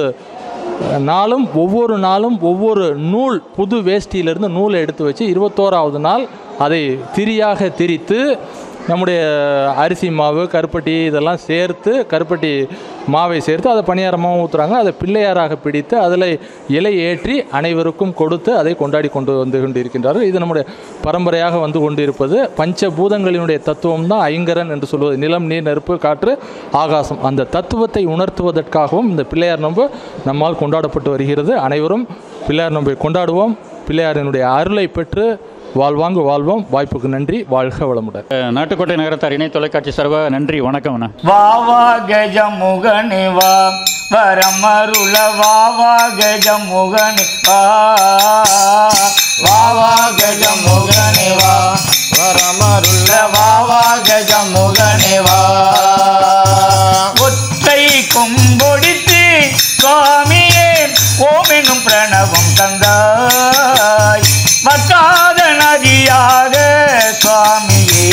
நாளும் ஒவ்வொரு நாளும் ஒவ்வொரு நூல் புது வேஷ்டியிலிருந்து நூலை எடுத்து வச்சு இருபத்தோராவது நாள் அதை திரியாக திரித்து நம்முடைய அரிசி மாவு கருப்பட்டி இதெல்லாம் சேர்த்து கருப்பட்டி மாவை சேர்த்து அதை பணியாரமாகவும் ஊற்றுறாங்க அதை பிள்ளையாராக பிடித்து அதில் இலை ஏற்றி அனைவருக்கும் கொடுத்து அதை கொண்டாடி கொண்டு வந்து கொண்டிருக்கின்றார்கள் இது நம்முடைய பரம்பரையாக வந்து கொண்டிருப்பது பஞ்சபூதங்களினுடைய தத்துவம் தான் ஐங்கரன் என்று சொல்வது நிலம் நீர் நெருப்பு காற்று ஆகாசம் அந்த தத்துவத்தை உணர்த்துவதற்காகவும் இந்த பிள்ளையார் நோன்பு நம்மால் கொண்டாடப்பட்டு வருகிறது அனைவரும் பிள்ளையார் நோன்பை கொண்டாடுவோம் பிள்ளையாரினுடைய அருளை பெற்று வாழ்வாங்கு வாழ்வோம் வாய்ப்புக்கு நன்றி வாழ்க வளமுடன் அஹ், நாட்டுக்கோட்டை நகரத்தார் இணை தொலைக்காட்சி சார்பாக நன்றி வணக்கம்ண்ணா வா வா கஜமுகனி வா வரமருள வா வா கஜமுகனி வா வா வா கஜமுகனி வா வரமருள வா வா கஜமுகனி வா ஒற்றை கொம்பொடித்து சுவாமியே ஓமெனும் பிரணவம் தந்தாய் வற்றாத நதியாக சுவாமியே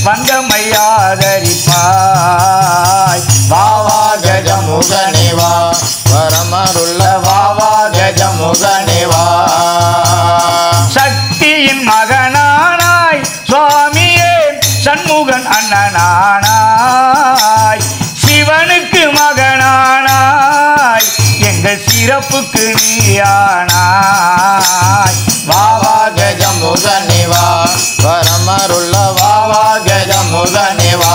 வந்தமையாதரிப்பாய் வாவா கஜமுகனே வா வரமருள்ள வாவா கஜமுகனே வா சக்தியின் மகனானாய் சுவாமியே சண்முகன் அண்ணனானாய் சிவனுக்கு மகனானாய் எங்கள் சிறப்புக்கு நீயானாய் வாவா கஜமுகனே வா வரமருள்ள வாவா கஜமுகனே வா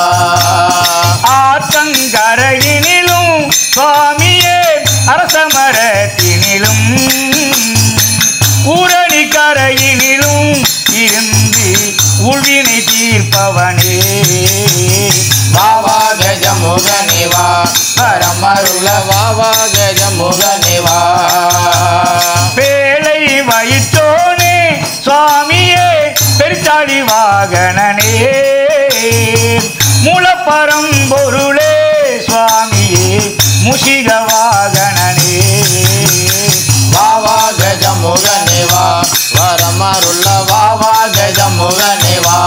ஆத்தங்கரையினிலும் சுவாமியே அரசமரத்தினிலும் ஊரணி கரையினிலும் இருந்து உள்வினை தீர்ப்பவனே வாவா கஜமுகனே வா பரமருள வாவா கஜமுகனே வா பேழை வயிற்றோனே சுவாமியே பெருச்சாடி வாகனனே மூலப்பரம்பொருளே சுவாமியே முஷிக வாகனனே வாவா கஜமுகனே வா வரமருள்ள வாவா கஜமுகனே வா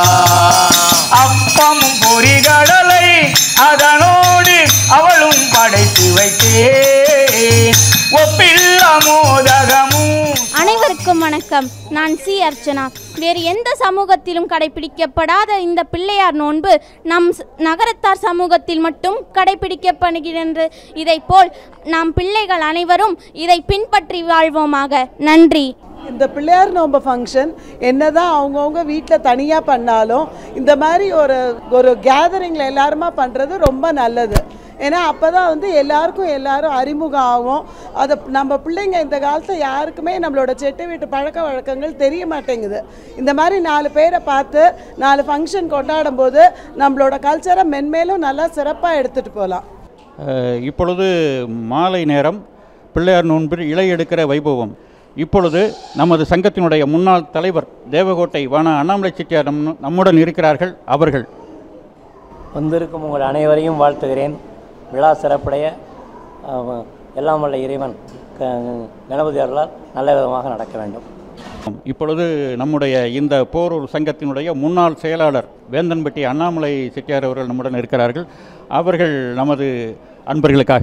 அப்பம் பொறிகடலை அதனோடு அவளும் படைத்து வைத்தேன் ஒப்பில்லா மோதகமும் அனைவருக்கும் வணக்கம் வணக்கம் நான் சி அர்ச்சனா வேறு எந்த சமூகத்திலும் கடைபிடிக்கப்படாத இந்த பிள்ளையார் நோன்பு நம் ஸ்- நகரத்தார் சமூகத்தில் மட்டும் கடைபிடிக்கப்படுகிறது இதைப்போல் நாம் பிள்ளைகள் அனைவரும் இதை பின்பற்றி வாழ்வோமாக நன்றி இந்த பிள்ளையார் நோம்பு ஃபங்க்ஷன் என்னதான் அவங்கவுங்க வீட்டில் தனியாக பண்ணாலும் இந்த மாதிரி ஒரு ஒரு கேதரிங்கில் எல்லாருமா பண்ணுறது ரொம்ப நல்லது ஏன்னா அப்போ தான் வந்து எல்லாருக்கும் எல்லாரும் அறிமுகம் ஆகும் அதை நம்ம பிள்ளைங்க இந்த காலத்தில் யாருக்குமே நம்மளோட செட்டு வீட்டு பழக்க வழக்கங்கள் தெரிய மாட்டேங்குது இந்த மாதிரி நாலு பேரை பார்த்து நாலு ஃபங்க்ஷன் கொண்டாடும் போது நம்மளோட கல்ச்சரை மென்மேலும் நல்லா சிறப்பாக எடுத்துகிட்டு போகலாம் அஹ், இப்பொழுது மாலை நேரம் பிள்ளையார் நோன்பில் இலை எடுக்கிற வைபவம் இப்பொழுது நமது சங்கத்தினுடைய முன்னாள் தலைவர் தேவகோட்டை வான அண்ணாமலை செட்டியார் நம் நம்முடன் இருக்கிறார்கள் அவர்கள் வந்திருக்கும் உங்கள் அனைவரையும் வாழ்த்துகிறேன் விழா சிறப்புடைய அஹ், எல்லாம் வல்ல இறைவன் க- கணபதி அருளால் நல்ல விதமாக நடக்க வேண்டும் இப்பொழுது நம்முடைய இந்த போரூர் சங்கத்தினுடைய முன்னாள் செயலாளர் வேந்தன்பட்டி அண்ணாமலை செட்டியார் அவர்கள் நம்முடன் இருக்கிறார்கள் அவர்கள் நமது அன்பர்களுக்காக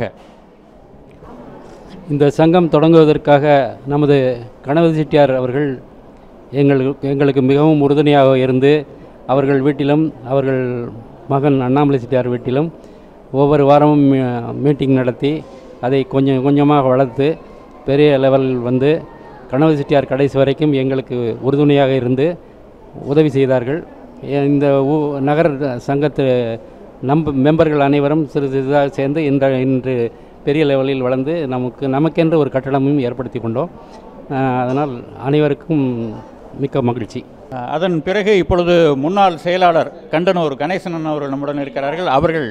இந்த சங்கம் தொடங்குவதற்காக நமது கணபதி செட்டியார் அவர்கள் எங்களுக்கு எங்களுக்கு மிகவும் உறுதுணையாக இருந்து அவர்கள் வீட்டிலும் அவர்கள் மகன் அண்ணாமலை செட்டியார் வீட்டிலும் ஒவ்வொரு வாரமும் மீ- மீட்டிங் நடத்தி அதை கொஞ்சம் கொஞ்சமாக வளர்த்து பெரிய லெவலில் வந்து கணபதி செட்டியார் கடைசி வரைக்கும் எங்களுக்கு உறுதுணையாக இருந்து உதவி செய்தார்கள் எ- இந்த ஊ நகர சங்கத்து நம்ப மெம்பர்கள் அனைவரும் சிறு சிறிதாக சேர்ந்து இந்த இன்று பெரிய லெவலில் வளர்ந்து நமக்கு நமக்கென்று ஒரு கட்டடமும் ஏற்படுத்தி கொண்டோம் அஹ் அதனால் அனைவருக்கும் மிக்க மகிழ்ச்சி அஹ், அதன் பிறகு இப்பொழுது முன்னாள் செயலாளர் கண்டனூர் கணேசன் அவர்கள் நம்முடன் இருக்கிறார்கள் அவர்கள்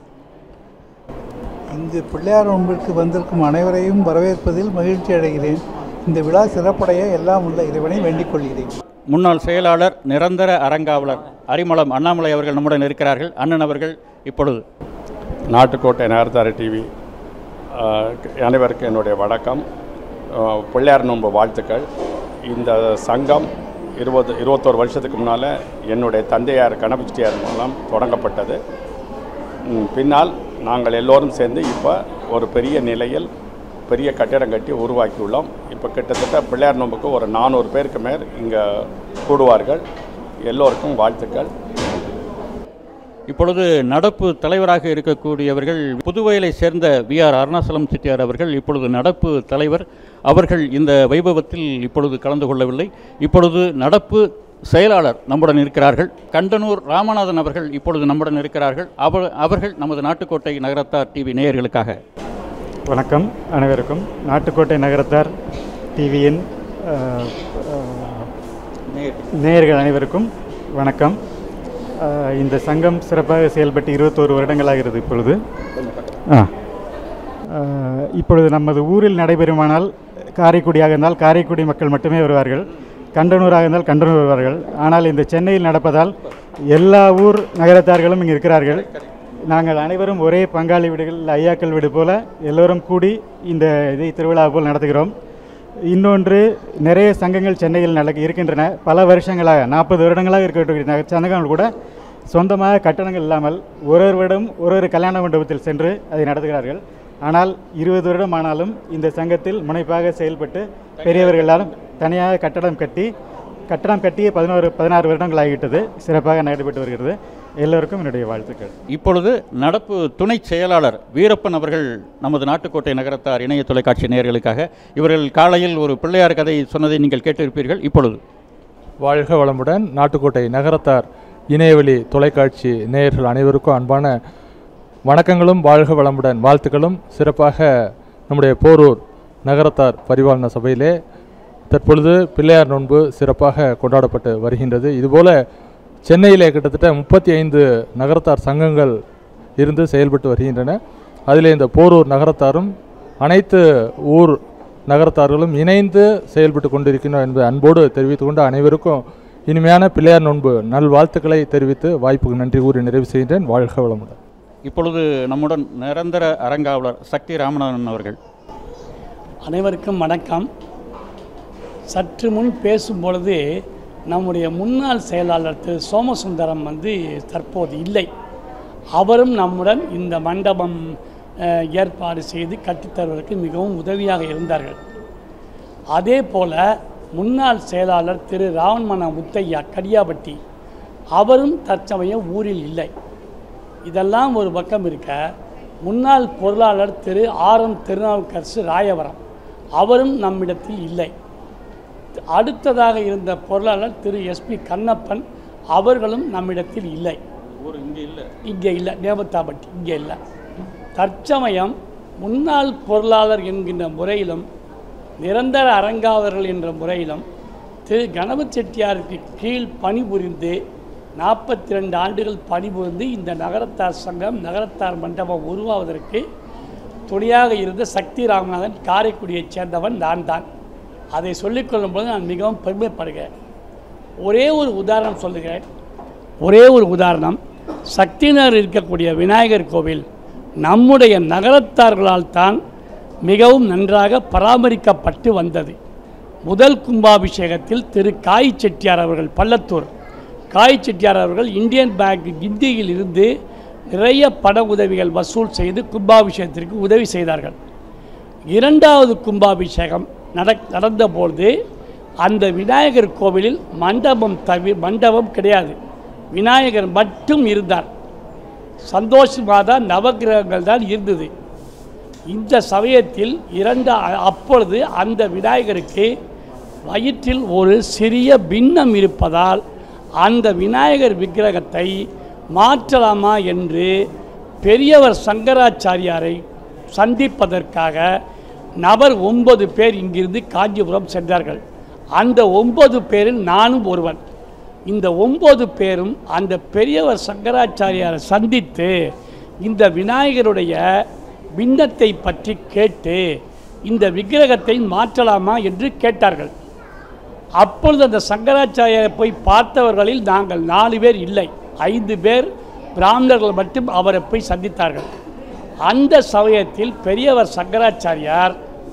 இங்கு பிள்ளையார் நோன்பிற்கு வந்திருக்கும் அனைவரையும் வரவேற்பதில் மகிழ்ச்சி அடைகிறேன் இந்த விழா சிறப்படைய எல்லாம் உள்ள இறைவனை வேண்டிக் கொள்கிறேன் முன்னாள் செயலாளர் நிரந்தர அறங்காவலர் அரிமளம் அண்ணாமலை அவர்கள் நம்முடன் இருக்கிறார்கள் அண்ணன் அவர்கள் இப்பொழுது நாட்டுக்கோட்டை நகர்த்தார டிவி அஹ், அனைவருக்கும் என்னுடைய வணக்கம் அஹ், பிள்ளையார் நோன்பு வாழ்த்துக்கள் இந்த சங்கம் இருபது இருபத்தோரு வருஷத்துக்கு முன்னால் என்னுடைய தந்தையார் கணபதியார் மூலம் தொடங்கப்பட்டது ம், பின்னால் நாங்கள் எல்லோரும் சேர்ந்து இப்போ ஒரு பெரிய நிலையில் பெரிய கட்டிடம் கட்டி உருவாக்கியுள்ளோம் இப்போ கிட்டத்தட்ட பிள்ளையார் நோம்புக்கு ஒரு நானூறு பேருக்கு மேல் இங்கே கூடுவார்கள் எல்லோருக்கும் வாழ்த்துக்கள் இப்பொழுது நடப்பு தலைவராக இருக்கக்கூடியவர்கள் புதுவையிலை சேர்ந்த வி ஆர் அருணாசலம் செட்டியார் அவர்கள் இப்பொழுது நடப்பு தலைவர் அவர்கள் இந்த வைபவத்தில் இப்பொழுது கலந்து கொள்ளவில்லை இப்பொழுது நடப்பு செயலாளர் நம்முடன் இருக்கிறார்கள் கண்டனூர் ராமநாதன் அவர்கள் இப்பொழுது நம்முடன் இருக்கிறார்கள் அவர் அவர்கள் நமது நாட்டுக்கோட்டை நகரத்தார் டிவி நேயர்களுக்காக வணக்கம் அனைவருக்கும் நாட்டுக்கோட்டை நகரத்தார் டிவியின் அஹ், அஹ், நேயர்கள் அனைவருக்கும் வணக்கம் அஹ், இந்த சங்கம் சிறப்பாக செயல்பட்டு இருபத்தோரு வருடங்களாகிறது இப்பொழுது ஆ அஹ், இப்பொழுது நமது ஊரில் நடைபெறுமானால் காரைக்குடியாக இருந்தால் காரைக்குடி மக்கள் மட்டுமே வருவார்கள் கண்டனூராக இருந்தால் கண்டனூர் வருவார்கள் ஆனால் இந்த சென்னையில் நடப்பதால் எல்லா ஊர் நகரத்தார்களும் இங்கே இருக்கிறார்கள் நாங்கள் அனைவரும் ஒரே பங்காளி வீடுகள் ஐயாக்கள் வீடு போல எல்லோரும் கூடி இந்த இதை திருவிழா போல் நடத்துகிறோம் இன்னொன்று நிறைய சங்கங்கள் சென்னையில் நடக்க இருக்கின்றன பல வருஷங்களாக நாற்பது வருடங்களாக இருக்கக்கூடிய நக- சங்கங்கள் கூட சொந்தமாக கட்டணங்கள் இல்லாமல் ஒரு ஒருவரிடம் ஒரு ஒரு கல்யாண மண்டபத்தில் சென்று அதை நடத்துகிறார்கள் ஆனால் இருபது வருடம் ஆனாலும் இந்த சங்கத்தில் முனைப்பாக செயல்பட்டு பெரியவர்கள் எல்லாரும் தனியாக கட்டடம் கட்டி கட்டடம் கட்டியே பதினோரு பதினாறு வருடங்கள் ஆகிவிட்டது சிறப்பாக நடைபெற்று வருகிறது எல்லோருக்கும் என்னுடைய வாழ்த்துக்கள் இப்பொழுது நடப்பு துணை செயலாளர் வீரப்பன் அவர்கள் நமது நாட்டுக்கோட்டை நகரத்தார் இணைய தொலைக்காட்சி நேயர்களுக்காக இவர்கள் காலையில் ஒரு பிள்ளையார் கதை சொன்னதை நீங்கள் கேட்டிருப்பீர்கள் இப்பொழுது வாழ்க வளமுடன் நாட்டுக்கோட்டை நகரத்தார் இணையவழி தொலைக்காட்சி நேயர்கள் அனைவருக்கும் அன்பான வணக்கங்களும் வாழ்க வளமுடன் வாழ்த்துக்களும் சிறப்பாக நம்முடைய போரூர் நகரத்தார் பரிபாலன சபையிலே தற்பொழுது பிள்ளையார் நோன்பு சிறப்பாக கொண்டாடப்பட்டு வருகின்றது இதுபோல சென்னையிலே கிட்டத்தட்ட முப்பத்தி ஐந்து நகரத்தார் சங்கங்கள் இருந்து செயல்பட்டு வருகின்றன அதிலே இந்த போரூர் நகரத்தாரும் அனைத்து ஊர் நகரத்தார்களும் இணைந்து செயல்பட்டு கொண்டிருக்கின்றோம் என்பதை அன்போடு தெரிவித்துக் கொண்டு அனைவருக்கும் இனிமையான பிள்ளையார் நோன்பு நல்வாழ்த்துக்களை தெரிவித்து வாய்ப்புக்கு நன்றி கூறி நிறைவு செய்கின்றேன் வாழ்க வளமுடன் இப்பொழுது நம்முடன் நிரந்தர அறங்காவலர் சக்தி ராமநாதன் அவர்கள் அனைவருக்கும் வணக்கம் சற்று முன் பேசும் பொழுது நம்முடைய முன்னாள் செயலாளர் திரு சோமசுந்தரம் வந்து தற்போது இல்லை அவரும் நம்முடன் இந்த மண்டபம் அஹ், ஏற்பாடு செய்து கட்டித்தருவதற்கு மிகவும் உதவியாக இருந்தார்கள் அதே போல் முன்னாள் செயலாளர் திரு ராவண்மன முத்தையா கடியாபட்டி அவரும் தற்சமயம் ஊரில் இல்லை இதெல்லாம் ஒரு பக்கம் இருக்க முன்னாள் பொருளாளர் திரு ஆர் எம் திருநாவுக்கரசு ராயவரம் அவரும் நம்மிடத்தில் இல்லை அடுத்ததாக இருந்த பொருளாளர் திரு எஸ்பி கண்ணப்பன் அவர்களும் நம்மிடத்தில் இல்லை ஊர் இங்கே இல்லை இங்கே இல்லை நேபத்தாபட்டி இங்கே இல்லை தற்சமயம் முன்னாள் பொருளாளர் என்கின்ற முறையிலும் நிரந்தர அரங்காவலர்கள் என்ற முறையிலும் திரு கணபதி செட்டியாருக்கு கீழ் பணிபுரிந்து நாற்பத்தி ரெண்டு ஆண்டுகள் பணிபுரிந்து இந்த நகரத்தார் சங்கம் நகரத்தார் மண்டபம் உருவாவதற்கு துணையாக இருந்த சக்தி ராமநாதன் காரைக்குடியைச் சேர்ந்தவன் நான் தான் அதை சொல்லிக்கொள்ளும் போது நான் மிகவும் பெருமைப்படுகிறேன் ஒரே ஒரு உதாரணம் சொல்லுகிறேன் ஒரே ஒரு உதாரணம் சக்திநகர் இருக்கக்கூடிய விநாயகர் கோவில் நம்முடைய நகரத்தார்களால் தான் மிகவும் நன்றாக பராமரிக்கப்பட்டு வந்தது முதல் கும்பாபிஷேகத்தில் திரு காய் செட்டியார் அவர்கள் பள்ளத்தூர் காய் செட்டியார் அவர்கள் இந்தியன் பேங்க் கிண்டியில் இருந்து நிறைய பண உதவிகள் வசூல் செய்து கும்பாபிஷேகத்திற்கு உதவி செய்தார்கள் இரண்டாவது கும்பாபிஷேகம் நட நடந்தபொழுது அந்த விநாயகர் கோவிலில் மண்டபம் தவி மண்டபம் கிடையாது விநாயகர் மட்டும் இருந்தார் சந்தோஷமாக தான் நவகிரகங்கள் தான் இருந்தது இந்த சமயத்தில் இரண்டு அப்பொழுது அந்த விநாயகருக்கு வயிற்றில் ஒரு சிறிய பின்னம் இருப்பதால் அந்த விநாயகர் விக்கிரகத்தை மாற்றலாமா என்று பெரியவர் சங்கராச்சாரியாரை சந்திப்பதற்காக நபர் ஒன்பது பேர் இங்கிருந்து காஞ்சிபுரம் சென்றார்கள் அந்த ஒன்பது பேரில் நானும் ஒருவன் இந்த ஒன்பது பேரும் அந்த பெரியவர் சங்கராச்சாரியாரை சந்தித்து இந்த விநாயகருடைய பின்னத்தை பற்றி கேட்டு இந்த விக்கிரகத்தை மாற்றலாமா என்று கேட்டார்கள் அப்பொழுது அந்த சங்கராச்சாரியாரை போய் பார்த்தவர்களில் நாங்கள் நாலு பேர் இல்லை ஐந்து பேர் பிராமணர்கள் மட்டும் அவரை போய் சந்தித்தார்கள் அந்த சமயத்தில் பெரியவர் சங்கராச்சாரியார்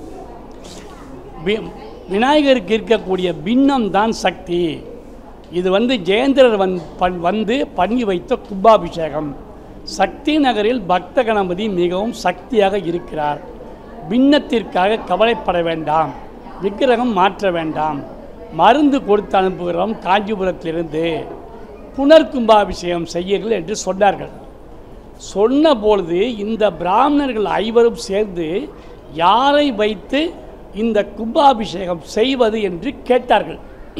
வி- விநாயகருக்கு இருக்கக்கூடிய பின்னம் தான் சக்தி இது வந்து ஜெயேந்திரர் வந் பண் வந்து பண்ணி வைத்த கும்பாபிஷேகம் சக்தி நகரில் பக்த கணபதி மிகவும் சக்தியாக இருக்கிறார் பின்னத்திற்காக கவலைப்பட வேண்டாம் விக்கிரகம் மாற்ற வேண்டாம் மருந்து கொடுத்து அனுப்புகிறோம் காஞ்சிபுரத்திலிருந்து புனர் கும்பாபிஷேகம் செய்யுங்கள் என்று சொன்னார்கள் சொன்ன பொழுது இந்த பிராமணர்கள் ஐவரும் சேர்ந்து யாரை வைத்து இந்த கும்பாபிஷேகம் செய்வது என்று கேட்டார்கள்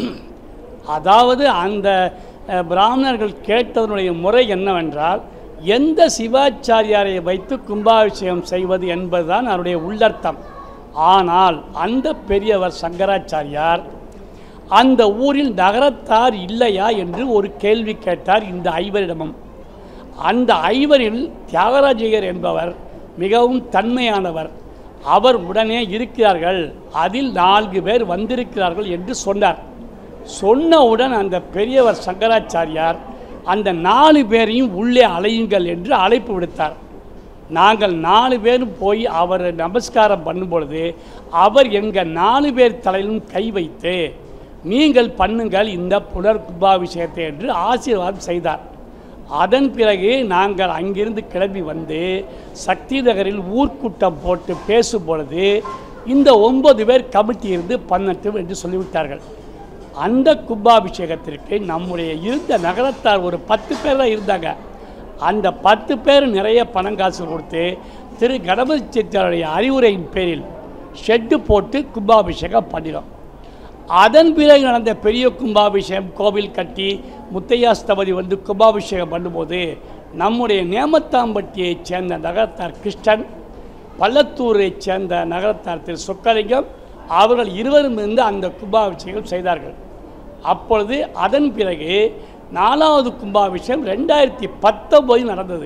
அதாவது அந்த அஹ், பிராமணர்கள் கேட்டதனுடைய முறை என்னவென்றால் எந்த சிவாச்சாரியாரை வைத்து கும்பாபிஷேகம் செய்வது என்பதுதான் அவருடைய உள்ளர்த்தம் ஆனால் அந்த பெரியவர் சங்கராச்சாரியார் அந்த ஊரில் நகரத்தார் இல்லையா என்று ஒரு கேள்வி கேட்டார் இந்த ஐவரிடமும் அந்த ஐவரில் தியாகராஜையர் என்பவர் மிகவும் தன்மையானவர் அவர் உடனே இருக்கிறார்கள் அதில் நான்கு பேர் வந்திருக்கிறார்கள் என்று சொன்னார் சொன்னவுடன் அந்த பெரியவர் சங்கராச்சாரியார் அந்த நாலு பேரையும் உள்ளே அலையுங்கள் என்று அழைப்பு விடுத்தார் நாங்கள் நாலு பேரும் போய் அவர் நமஸ்காரம் பண்ணும் பொழுது அவர் எங்கள் நாலு பேர் தலையிலும் கை வைத்து நீங்கள் பண்ணுங்கள் இந்த புனர் கும்பாபிஷேகத்தை என்று ஆசீர்வாதம் செய்தார் அதன் பிறகு நாங்கள் அங்கிருந்து கிளம்பி வந்து சக்தி நகரில் ஊர்க்கூட்டம் போட்டு பேசும் பொழுது இந்த ஒன்பது பேர் கமிட்டி இருந்து பண்ணட்டும் என்று சொல்லிவிட்டார்கள் அந்த கும்பாபிஷேகத்திற்கு நம்முடைய இருந்த நகரத்தார் ஒரு பத்து பேர் தான் இருந்தாங்க அந்த பத்து பேர் நிறைய பணம் காசு கொடுத்து திரு கணபதி சித்தருடைய அறிவுரையின் பேரில் ஷெட்டு போட்டு கும்பாபிஷேகம் பண்ணினோம் அதன் பிறகு நடந்த பெரிய கும்பாபிஷேகம் கோவில் கட்டி முத்தையாஸ்தபதி வந்து கும்பாபிஷேகம் பண்ணும்போது நம்முடைய நேமத்தாம்பட்டியைச் சேர்ந்த நகரத்தார் கிருஷ்ணன் பள்ளத்தூரைச் சேர்ந்த நகரத்தார் திரு சொக்கலிங்கம் அவர்கள் இருவரும் இருந்து அந்த கும்பாபிஷேகம் செய்தார்கள் அப்பொழுது அதன் பிறகு நாலாவது கும்பாபிஷேகம் ரெண்டாயிரத்தி பத்தொம்போதில் நடந்தது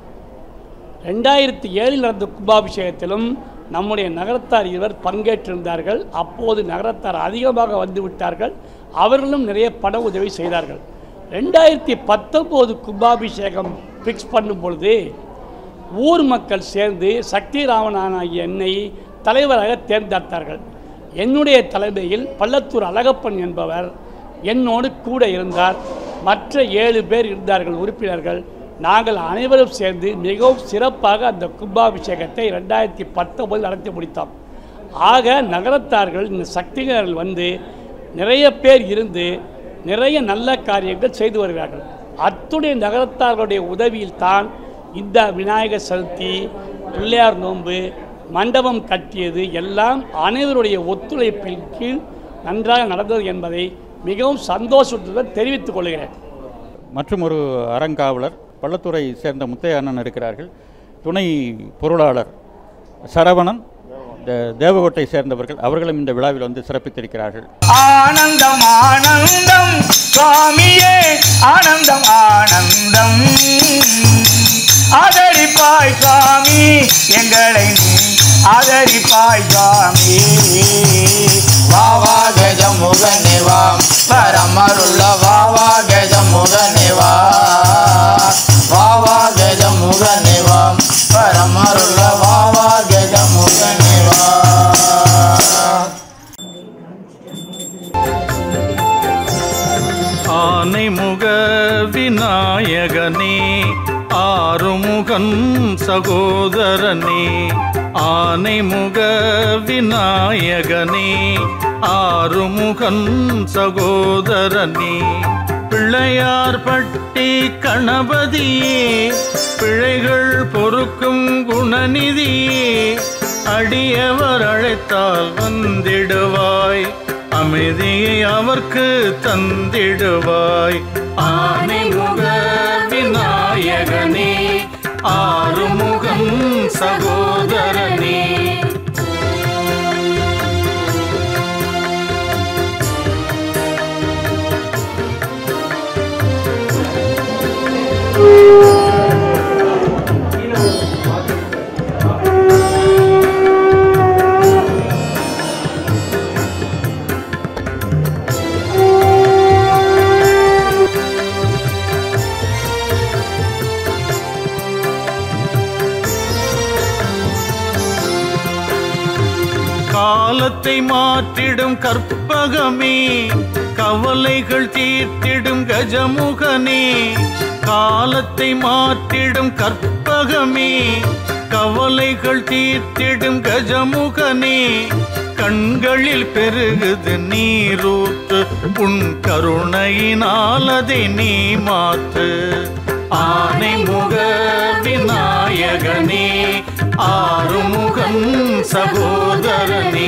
ரெண்டாயிரத்தி ஏழில் நடந்த கும்பாபிஷேகத்திலும் நம்முடைய நகரத்தார் இருவர் பங்கேற்றிருந்தார்கள் அப்போது நகரத்தார் அதிகமாக வந்து விட்டார்கள் அவர்களும் நிறைய பண உதவி செய்தார்கள் ரெண்டாயிரத்தி பத்தொம்போது கும்பாபிஷேகம் ஃபிக்ஸ் பண்ணும் பொழுது ஊர் மக்கள் சேர்ந்து சக்தி ராமநாதன் ஆகிய என்னை தலைவராக தேர்ந்தெடுத்தார்கள் என்னுடைய தலைமையில் பள்ளத்தூர் அழகப்பன் என்பவர் என்னோடு கூட இருந்தார் மற்ற ஏழு பேர் இருந்தார்கள் உறுப்பினர்கள் நாங்கள் அனைவரும் சேர்ந்து மிகவும் சிறப்பாக அந்த கும்பாபிஷேகத்தை ரெண்டாயிரத்தி பத்தொன்பதில் நடத்தி முடித்தோம் ஆக நகரத்தார்கள் இந்த சக்திகள் வந்து நிறைய பேர் இருந்து நிறைய நல்ல காரியங்கள் செய்து வருகிறார்கள் அத்துடைய நகரத்தார்களுடைய உதவியில் தான் இந்த விநாயகர் சதுர்த்தி பிள்ளையார் நோன்பு மண்டபம் கட்டியது எல்லாம் அனைவருடைய ஒத்துழைப்பின் கீழ் நன்றாக நடந்தது என்பதை மிகவும் சந்தோஷத்துடன் தெரிவித்துக் கொள்கிறேன் மற்றும் ஒரு அறங்காவலர் பள்ளத்துறை சேர்ந்த முத்தைய அண்ணன் இருக்கிறார்கள் துணை பொருளாளர் சரவணன் தே- தேவகோட்டை சேர்ந்தவர்கள் அவர்களும் இந்த விழாவில் வந்து சிறப்பித்திருக்கிறார்கள் ஆனந்தம் ஆனந்தம் சுவாமியே ஆனந்தம் ஆனந்தம் ஆதரிப்பாய் சுவாமி எங்களை நீ ஆதரிப்பாய் சுவாமி வாவா கஜமுகனே வா பரமருள்ள வாவா கஜமுகனே வா வாவா கஜமுகனே வா பரமருள்ள வாவா கஜமுகனே வா ஆனைமுக விநாயகனே ஆறுமுகன் சகோதரனே ஆனைமுக விநாயகனே ஆறுமுகன் சகோதரனே பிள்ளையார் பட்டி கணபதியே பிழைகள் பொறுக்கும் குணநிதியே அடியவர் அழைத்தால் வந்திடுவாய் அமைதியை அவர்க்கு தந்திடுவாய் ஆனைமுக விநாயகனே ஆறுமுகம் சகோதரனே காலத்தை மாற்றிடும் கற்பகமே கவலைகள் தீர்த்திடும் கஜமுகனே காலத்தை மாற்றிடும் கற்பகமே கவலைகள் தீர்த்திடும் கஜமுகனே கண்களில் பெருகுது நீரூற்று உன் கருணையினால் அதை நீ மாற்று ஆனைமுக விநாயகனே ஆறுமுகன் சகோதரனே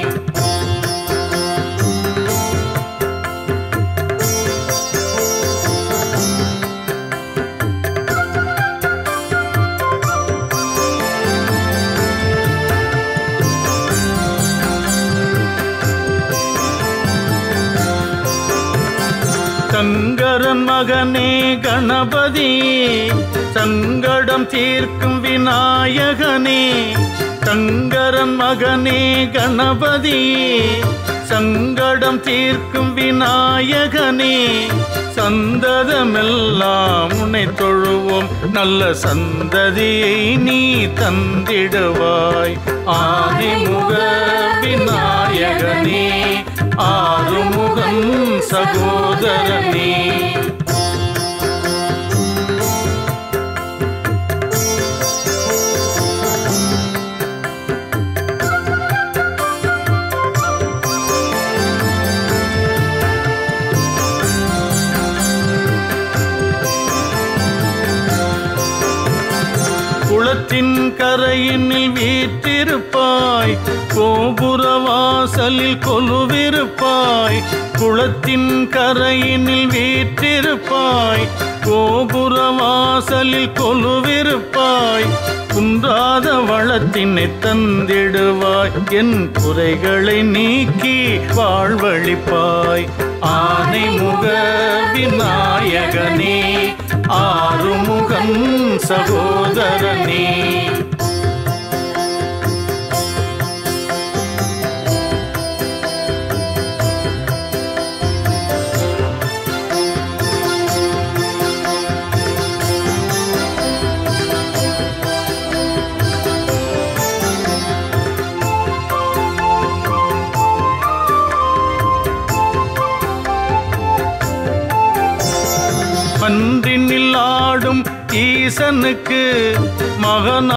சங்கரன் மகனே கணபதி சங்கடம் தீர்க்கும் விநாயகனே சங்கரன் மகனே கணபதி சங்கடம் தீர்க்கும் விநாயகனே சந்ததமெல்லாம் உன்னை தொழுவோம் நல்ல சந்ததியை நீ தந்திடுவாய் ஆதிமுக விநாயகனே ஆறுமுகம் சகோதரனே குளத்தின் கரையினில் வீற்றிருப்பாய் கோபுர வாசலில் கொலுவிருப்பாய் குளத்தின் கரையினில் வீற்றிருப்பாய் கோபுர வாசலில் கொலுவிருப்பாய் குன்றாத வளத்தினை தந்திடுவாய் என் குறைகளை நீக்கி வாழ்வழிப்பாய் ஆனைமுக விநாயகனே ஆறுமுகம் சகோதரனே பன்றினில் ஆடும் ஈசனுக்கு மகன